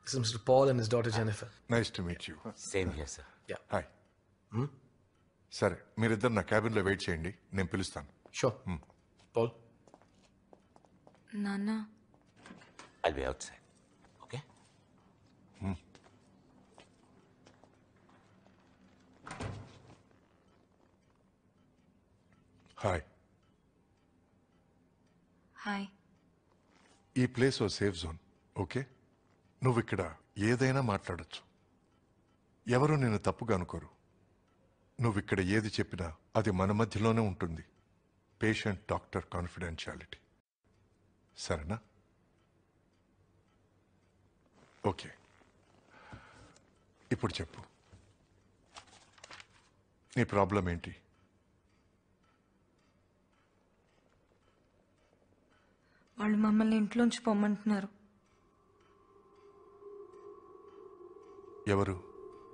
This is Mr. Paul and his daughter Jennifer. Nice to meet you same here sir Yeah. Hi సరే మీరిద్దరు నా క్యాబిన్లో wait చేయండి నేను పిలుస్తాను Sure. Paul? నాన్న I'll be outside okay hi hi ఈ place ఓ safe zone okay నువ్వు ఇక్కడ ఏదైనా మాట్లాడొచ్చు ఎవరు నేను తప్పుగా అనుకోరు నువ్వు ఇక్కడ ఏది చెప్పినా అది మన మధ్యలోనే ఉంటుంది పేషెంట్ డాక్టర్ కాన్ఫిడెన్షియాలిటీ సరేనా ఓకే ఇప్పుడు చెప్పు నీ ప్రాబ్లం ఏంటి వాళ్ళు మమ్మల్ని ఇంట్లోంచి పొమ్మంటున్నారు ఎవరు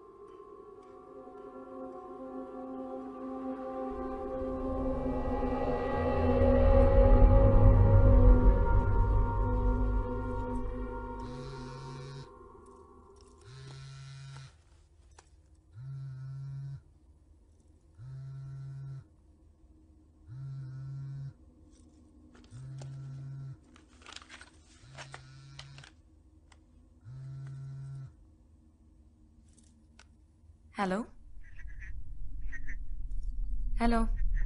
హలో హలో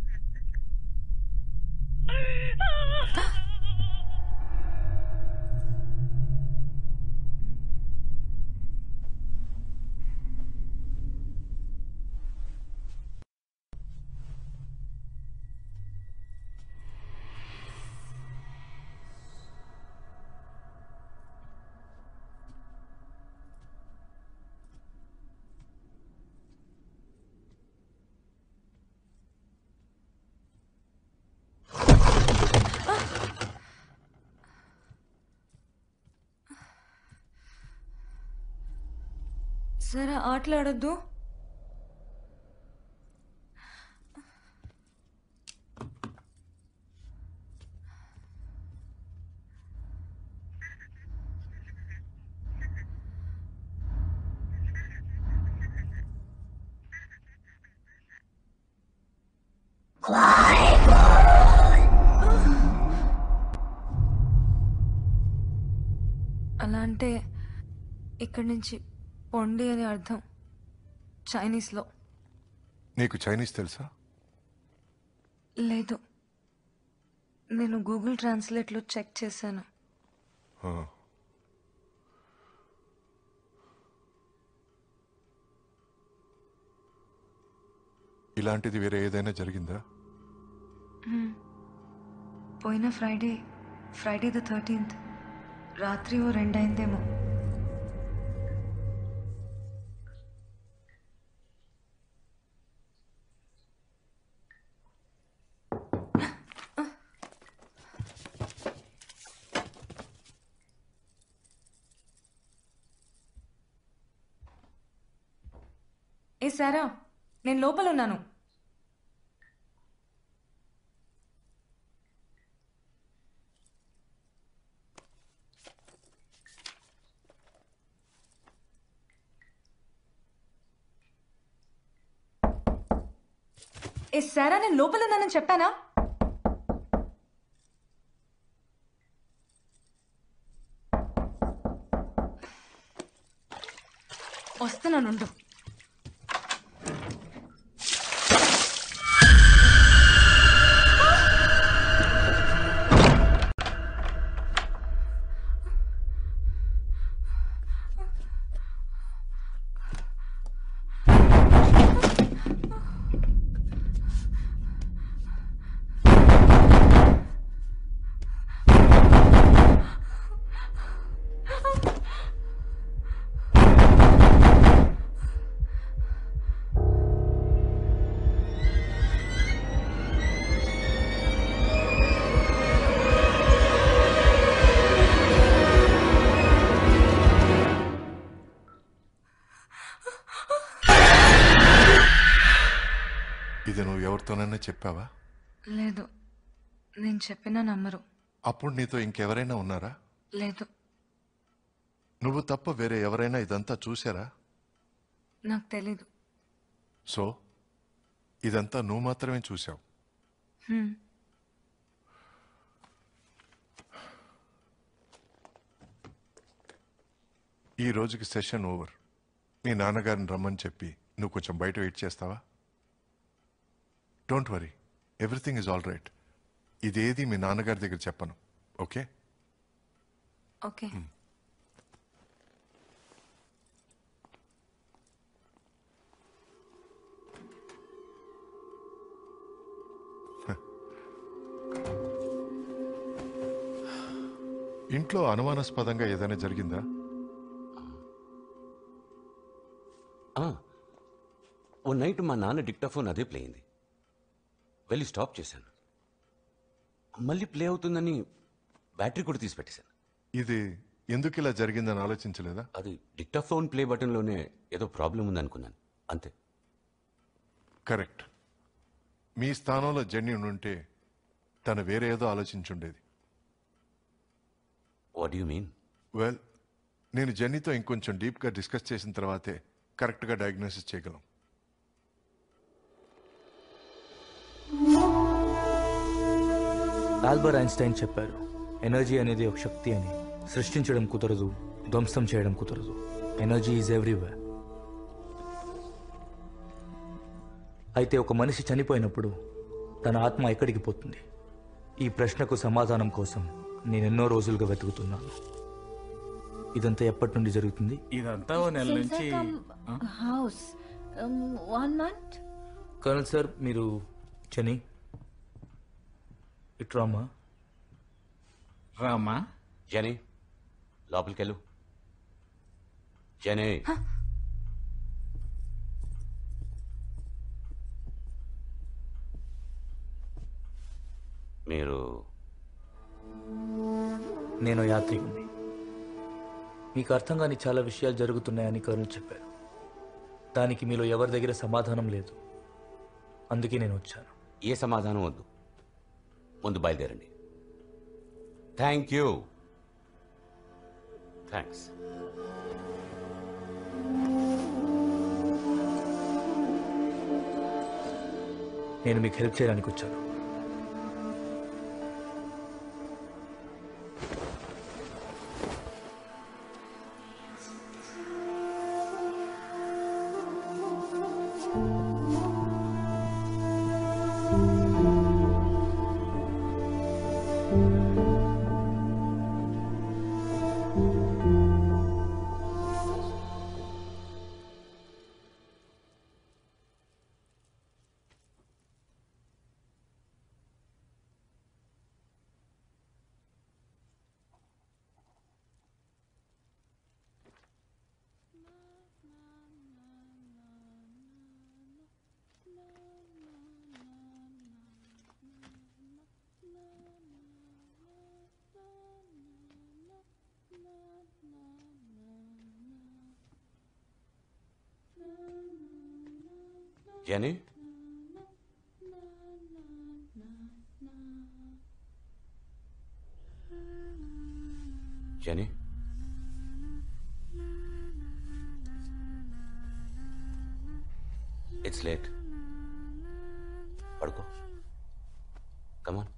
సరే ఆటలాడొద్దు అలా అంటే ఇక్కడి నుంచి పొండి అని అర్థం చైనీస్లో నీకు చైనీస్ తెలుసా లేదు నేను గూగుల్ ట్రాన్స్లేట్లో చెక్ చేశాను ఆ. ఇలాంటిది వేరే ఏదైనా జరిగిందా పోయిన ఫ్రైడే ఫ్రైడే ద థర్టీన్త్ రాత్రి ఓ రెండైందేమో ఏ సారా నేను లోపల ఉన్నాను ఏ సారా నేను లోపల ఉన్నానని చెప్పానా వస్తున్నానుండు ఇది నువ్వు ఎవరితోనైనా చెప్పావా లేదు నేను చెప్పినా నమ్మరు అప్పుడు నీతో ఇంకెవరైనా ఉన్నారా లేదు నువ్వు తప్ప వేరే ఎవరైనా ఇదంతా చూశారా నాకు తెలీదు సో ఇదంతా నువ్వు మాత్రమే చూశావు ఈ రోజుకి సెషన్ ఓవర్ మీ నాన్నగారిని రమ్మని చెప్పి నువ్వు కొంచెం బయట వెయిట్ చేస్తావా don't worry everything is all right ఇదేది మీ నాన్నగారి దగ్గర చెప్పను ఓకే ఓకే ఇంట్లో అనుమానాస్పదంగా ఏదైనా జరిగిందా ఆ, ఓ నైట్ మా నాన్న డిక్టాఫోన్ అదే ప్లే అయింది వెళ్ళి స్టాప్ చేశాను మళ్ళీ ప్లే అవుతుందని బ్యాటరీ కూడా తీసి పెట్టేశాను ఇది ఎందుకు ఇలా జరిగిందని ఆలోచించలేదా అది డిక్టాఫోన్ ప్లే బటన్లోనే ఏదో ప్రాబ్లం ఉందనుకున్నాను అంతే కరెక్ట్ మీ స్థానంలో జెన్యు ఉంటే తను వేరే ఏదో ఆలోచించుండేది వాట్ యు మీన్ వెల్ నేను జెన్నీతో ఇంకొంచెం డీప్గా డిస్కస్ చేసిన తర్వాతే కరెక్ట్గా డయాగ్నోసిస్ చేయగలం ఆల్బర్ ఐన్స్టైన్ చెప్పారు ఎనర్జీ అనేది ఒక శక్తి అని సృష్టించడం కుదరదు ధ్వంసం చేయడం కుదరదు ఎనర్జీ ఈజ్ ఎవ్రీవేర్ అయితే ఒక మనిషి చనిపోయినప్పుడు తన ఆత్మ ఎక్కడికి పోతుంది ఈ ప్రశ్నకు సమాధానం కోసం నేను ఎన్నో రోజులుగా వెతుకుతున్నాను ఇదంతా ఎప్పటి నుండి జరుగుతుంది ఇదంతా ఓ నెల Since నుంచి I come house, um, one month. Colonel sir మీరు చని ఇట్రామా రామా జనే లోపలికి వెళ్ళు జనే మీరు నేను యాత్రికుని మీకు అర్థం కాని చాలా విషయాలు జరుగుతున్నాయని కర్నల్ చెప్పారు దానికి మీలో ఎవరి దగ్గర సమాధానం లేదు అందుకే నేను వచ్చాను ఏ సమాధానం వద్దు ముందు బయలుదేరండి థ్యాంక్ యూ థ్యాంక్స్ నేను మీకు హెల్ప్ చేయడానికి వచ్చాను జనే జనే ఇట్స్ లేట్ పడుకో కమాన్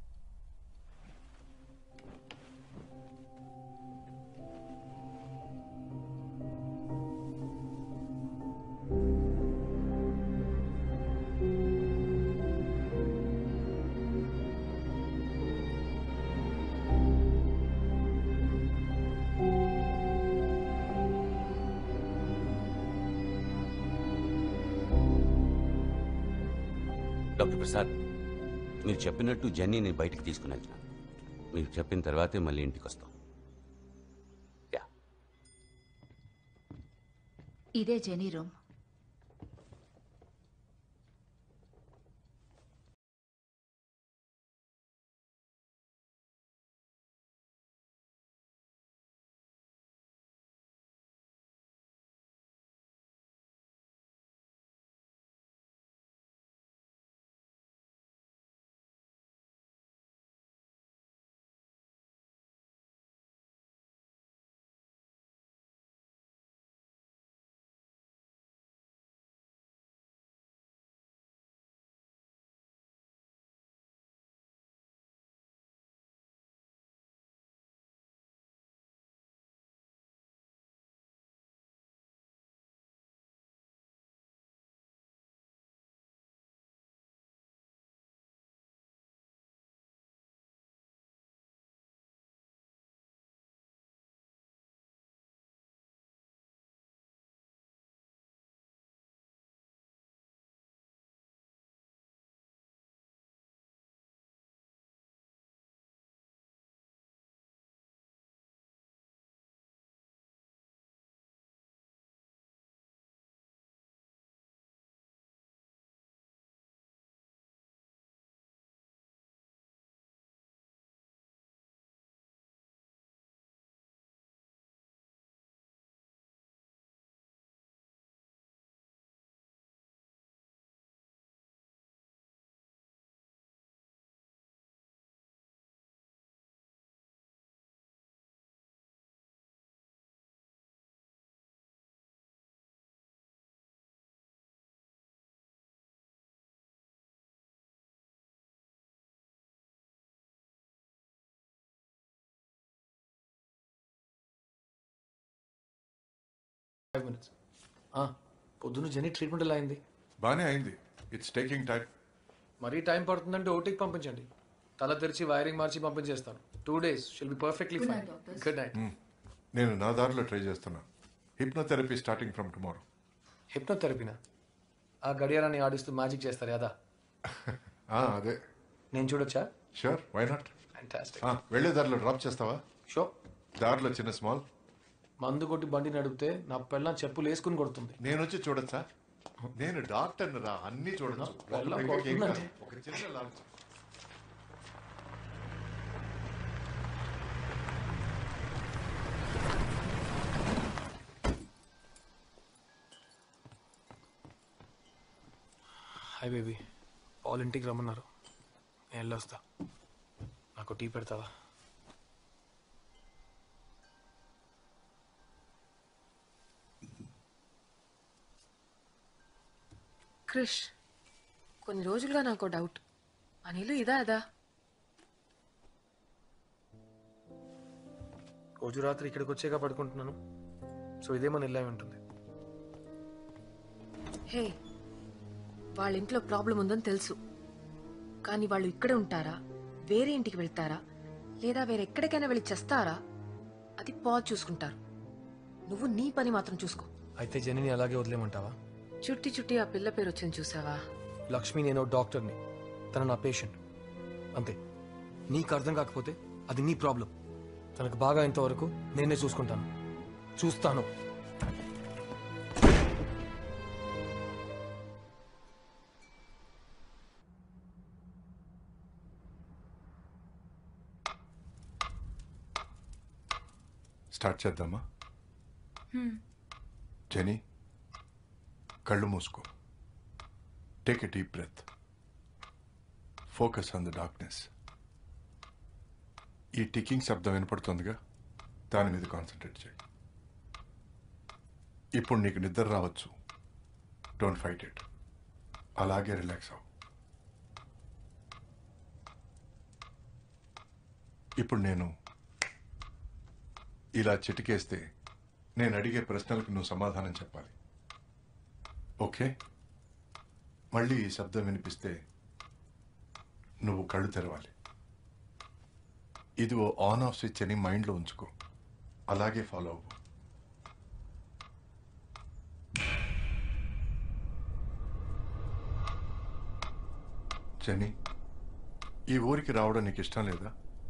డాక్టర్ ప్రసాద్ మీరు చెప్పినట్టు జెన్నీని బయటికి తీసుకుని వెళ్తున్నాను మీరు చెప్పిన తర్వాతే మళ్ళీ ఇంటికి వస్తాం యా ఇదే జెనీ రూమ్ ఫైవ్ మినిట్స్ పొద్దున్న జెనీ ట్రీట్మెంట్ ఎలా అయింది బానే అయింది ఇట్స్ టేకింగ్ టైం మరీ టైం పడుతుందంటే ఓటీకి పంపించండి తల తెరిచి వైరింగ్ మార్చి పంపించేస్తాను two days shall be perfectly fine good night నేను నా దారిలో ట్రై చేస్తున్నా హిప్నోథెరపీ స్టార్టింగ్ ఫ్రమ్ టుమారో హిప్నోథెరపీనా ఆ గడియారాన్ని ఆడిస్తూ మ్యాజిక్ చేస్తారు కదా అదే నేను చూడొచ్చా షూర్ వై నాట్ ఫ్యాంటాస్టిక్ వెళ్ళే దారిలో డ్రాప్ చేస్తావా షో దారిలో చిన్న స్మాల్ మందు కొట్టి బండి నడిపితే నా పిల్ల చెప్పులు వేసుకుని కొడుతుంది నేను వచ్చి చూడొచ్చా నేను డాక్టర్ రా అన్ని చూడొచ్చు వెళ్ళం లోపలికి ఏం కాదు. కొడుతుందంటే. ఒక చిన్న లాంచ్. హాయ్ బేబీ పాల్ ఇంటికి రమ్మన్నారు నేను వెళ్ళొస్తా నాకు టీ పెడతావా క్రిష్ కొన్ని రోజులుగా నాకు డౌట్ అనిలు ఇదా అదా రోజు రాత్రి ఇక్కడికి వచ్చాక పడుకుంటున్నాను సో ఇదే మన ఇల్లా ఉంటుంది హే వాళ్ళ ఇంట్లో ప్రాబ్లం ఉందని తెలుసు కానీ వాళ్ళు ఇక్కడే ఉంటారా వేరే ఇంటికి వెళ్తారా లేదా వేరెక్కడికైనా వెళ్ళి చేస్తారా అది పాజ్ చూసుకుంటారు నువ్వు నీ పని మాత్రం చూసుకో అయితే జెనీని అలాగే వదిలేమంటావా చుట్టి చుట్టి ఆ పిల్ల పేరు వచ్చింది చూసావా లక్ష్మి నేను డాక్టర్ని తన నా పేషెంట్ అంతే నీకు అర్థం కాకపోతే అది నీ ప్రాబ్లం తనకు బాగా అయ్యేంత వరకు నేనే చూసుకుంటాను చూస్తాను స్టార్ట్ చేద్దామా జెనీ కళ్ళు మూసుకో take a deep breath focus on the darkness ఈ టికింగ్ శబ్దం వినపడుతుందిగా దాని మీద కాన్సన్ట్రేట్ చేయి ఇప్పుడు నీకు నిద్ర రావచ్చు డోంట్ ఫైట్ ఇట్ అలాగే రిలాక్స్ అవ్వు ఇప్పుడు నేను ఇలా చిటికేస్తే నేను అడిగే ప్రశ్నలకు నువ్వు సమాధానం చెప్పాలి ఓకే మళ్ళీ ఈ శబ్దం వినిపిస్తే నువ్వు కళ్ళు తెరవాలి ఇది ఓ ఆన్ ఆఫ్ స్విచ్ అని మైండ్లో ఉంచుకో అలాగే ఫాలో అవ్వు జని ఈ ఊరికి రావడం నీకు ఇష్టం లేదా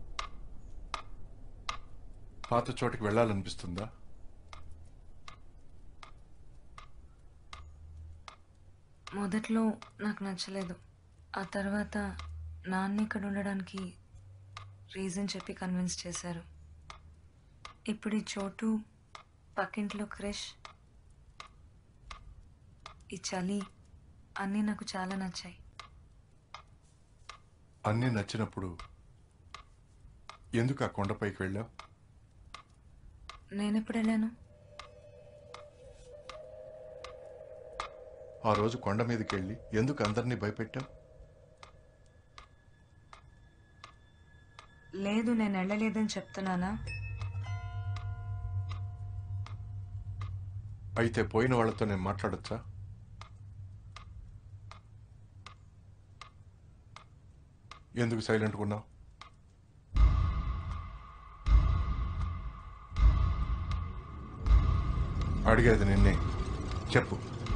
పాత చోటికి వెళ్ళాలనిపిస్తుందా మొదట్లో నాకు నచ్చలేదు ఆ తర్వాత నాన్న ఇక్కడ ఉండడానికి రీజన్ చెప్పి కన్విన్స్ చేశారు ఇప్పుడు ఈ చోటు పక్కింట్లో క్రిష్ ఈ చలి అన్నీ నాకు చాలా నచ్చాయి అన్నీ నచ్చినప్పుడు ఎందుకు ఆ కొండపైకి వెళ్ళావు నేనెప్పుడు వెళ్ళాను ఆ రోజు కొండ మీదకి వెళ్ళి ఎందుకు అందరినీ భయపెట్టావు లేదు నేను వెళ్ళలేదని చెప్తున్నానా అయితే పోయిన వాళ్ళతో నేను మాట్లాడొచ్చా ఎందుకు సైలెంట్ ఉన్నావు అడిగేది నిన్నే చెప్పు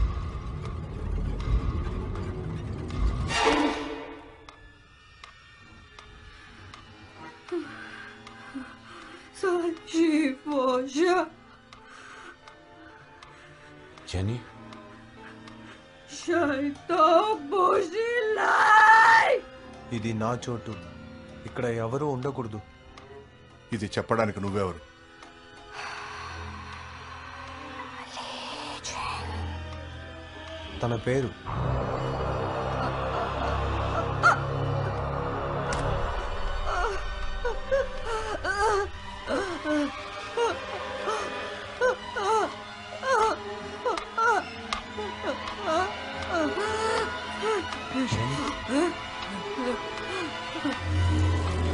జెనీ ఇది నా చోటు ఇక్కడ ఎవరు ఉండకూడదు ఇది చెప్పడానికి నువ్వెవరు తన పేరు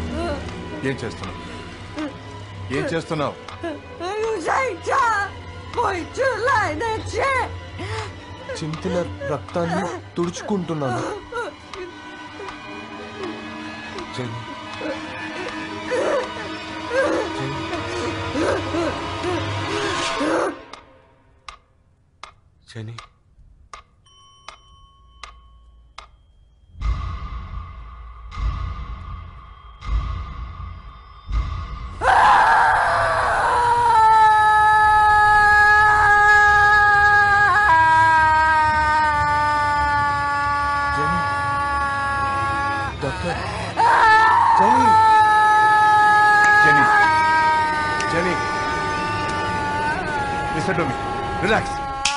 ఏం చేస్తున్నావు ఏం చేస్తున్నావు చింతిన రక్తాన్ని తుడుచుకుంటున్నాను Jenny Jenny. Jenny Jenny doctor Jenny Jenny Jenny listen to me relax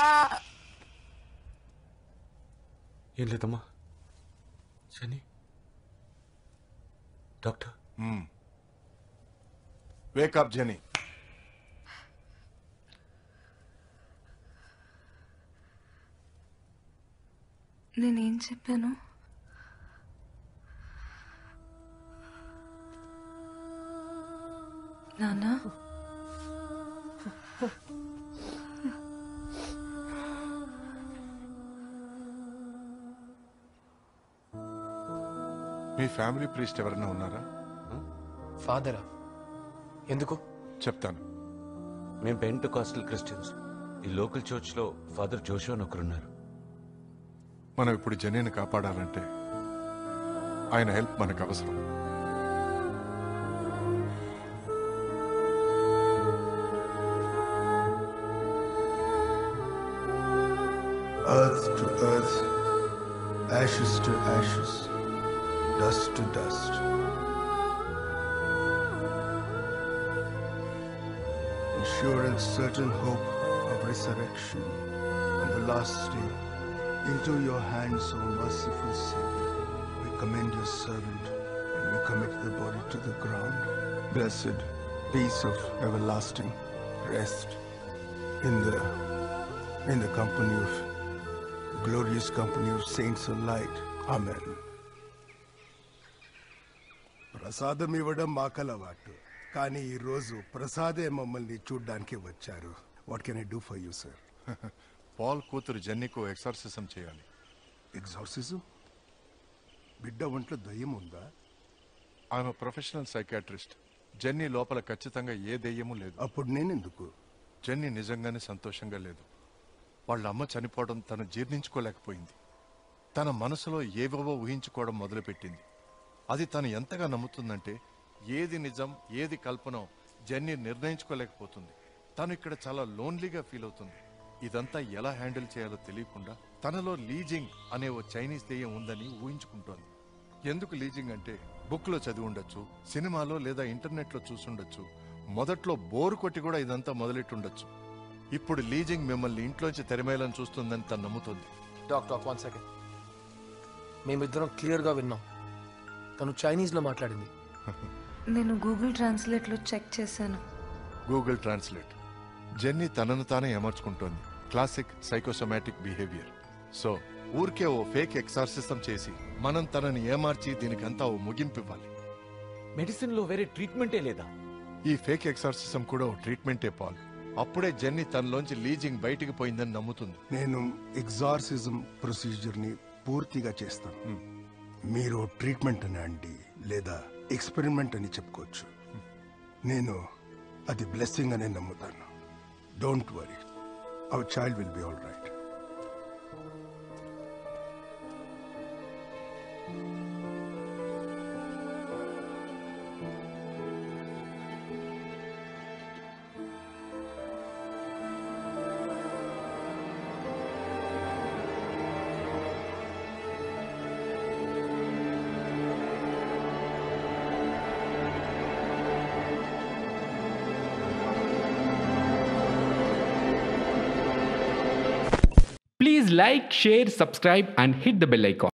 ఏం లేదమ్మా జెనీ డాక్టర్ వేకప్ జెనీ నేనేం చెప్పాను నానా మీ ఫ్యామిలీ ప్రీస్ట్ ఎవరైనా ఉన్నారా ఫాదరా ఎందుకు చెప్తాను మేము పెంట్ కాస్టల్ క్రిస్టియన్స్ ఈ లోకల్ చర్చ్లో ఫాదర్ జోషు అని ఒకరున్నారు మనం ఇప్పుడు జెన్నీని కాపాడాలంటే ఆయన హెల్ప్ మనకు అవసరం earth to earth, ashes to ashes, dust to dust. Ensuring certain hope of resurrection on the last day. Into your hands, O merciful Savior, we commend your servant and we commit the body to the ground. Blessed peace of everlasting rest in the in the company of glorious company of saints of light. Amen. ప్రసాదం ఇవ్వడం మాకలవాటు కానీ ఈరోజు ప్రసాదే మమ్మల్ని చూడ్డానికి వచ్చారు what can I do for you sir Paul కూతురు జెన్నీకు exorcism చేయాలి ఎగ్జార్సిజం బిడ్డ ఒంట్లో దయ్యం ఉందా ఆమె ప్రొఫెషనల్ సైకాట్రిస్ట్ జెన్నీ లోపల ఖచ్చితంగా ఏ దెయ్యమూ లేదు అప్పుడు నేనెందుకు జెన్నీ నిజంగానే సంతోషంగా లేదు వాళ్ళ అమ్మ చనిపోవడం తను జీర్ణించుకోలేకపోయింది తన మనసులో ఏవేవో ఊహించుకోవడం మొదలుపెట్టింది అది తను ఎంతగా నమ్ముతుందంటే ఏది నిజం ఏది కల్పనో జెన్నీ నిర్ణయించుకోలేకపోతుంది తను ఇక్కడ చాలా లోన్లీగా ఫీల్ అవుతుంది ఇదంతా ఎలా హ్యాండిల్ చేయాలో తెలియకుండా తనలో లీజింగ్ అనే ఓ చైనీస్ దెయ్యం ఉందని ఊహించుకుంటోంది ఎందుకు లీజింగ్ అంటే బుక్లో చదివి ఉండొచ్చు సినిమాలో లేదా ఇంటర్నెట్లో చూసుండొచ్చు మొదట్లో బోరు కొట్టి కూడా ఇదంతా మొదలెట్టుండొచ్చు ఇప్పుడు లీజింగ్ మిమ్మల్ని ఇంట్లోంచి తెరమేయాలని చూస్తుందని తను నమ్ముతుంది డాక్ డాక్ వన్ సెకండ్ మేమిద్దరం క్లియర్గా విన్నాం తను చైనీస్లో మాట్లాడింది నేను గూగుల్ ట్రాన్స్లేట్లో చెక్ చేశాను గూగుల్ ట్రాన్స్లేట్ జెన్నీ తనను తానే ఏమర్చుకుంటోంది క్లాసిక్ సైకోసోమాటిక్ బిహేవియర్ సో ఊరికే ఓ ఫేక్ ఎక్సార్సిజం చేసి మనం తనని ఏమార్చి దీనికంతా ఓ ముగింపు ఇవ్వాలి మెడిసిన్లో వేరే ట్రీట్మెంటే లేదా ఈ ఫేక్ ఎక్సార్సిజం కూడా ఓ ట్రీట్మెంటే పాల్ అప్పుడే జెన్నీ తనలోంచి లీజింగ్ బయటికి పోయిందని నమ్ముతుంది నేను ఎగ్జార్సిజం ప్రొసీజర్ని పూర్తిగా చేస్తాను మీరు ట్రీట్మెంట్ అని అండి లేదా ఎక్స్పెరిమెంట్ అని చెప్పుకోవచ్చు నేను అది బ్లెస్సింగ్ అనే నమ్ముతాను don't worry our child will be all right Please like, share, subscribe, and hit the bell icon.